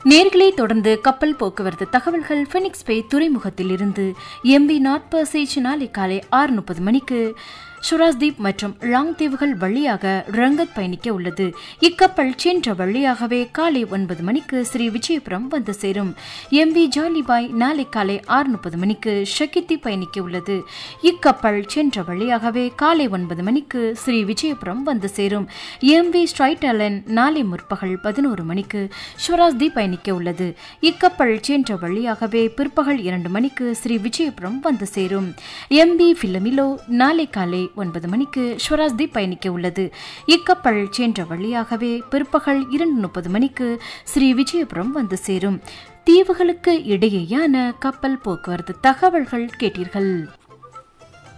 நேர்களை தொடர்ந்து கப்பல் போக்குவரத்து தகவல்கள் பினிக்ஸ் பே துறைமுகத்தில் இருந்து எம்பி நார்த் பர்சேஜ் நாளை காலை ஆறு முப்பது மணிக்கு சுராஸ்தீப் மற்றும் லாங் தீவுகள் வழியாக ரங்கத் பயணிக்க உள்ளது இக்கப்பல் சென்ற வழியாகவே காலை ஒன்பது மணிக்கு ஸ்ரீ விஜயபுரம் வந்து சேரும் எம்பி ஜாலிபாய் நாளை காலை ஆறு முப்பது மணிக்கு ஷகித்தி பயணிக்க உள்ளது இக்கப்பல் சென்ற வழியாகவே காலை ஒன்பது மணிக்கு ஸ்ரீ விஜயபுரம் வந்து சேரும் எம்பி ஸ்ட்ரைட் அலன் நாளை முற்பகல் பதினோரு மணிக்கு ஸ்வராஸ்தீப் பயணிக்க உள்ளது இக்கப்பல் சென்ற வழியாகவே பிற்பகல் இரண்டு மணிக்கு ஸ்ரீ விஜயபுரம் வந்து சேரும் எம்பி பிலமிலோ நாளை காலை ஒன்பது மணிக்கு ஸ்வராஸ்தீப் பயணிக்க உள்ளது இக்கப்பல் சென்ற வழியாகவே பிற்பகல் இரண்டு முப்பது மணிக்கு ஸ்ரீ விஜயபுரம் வந்து சேரும் தீவுகளுக்கு இடையேயான கப்பல் போக்குவரத்து தகவல்கள் கேட்டீர்கள்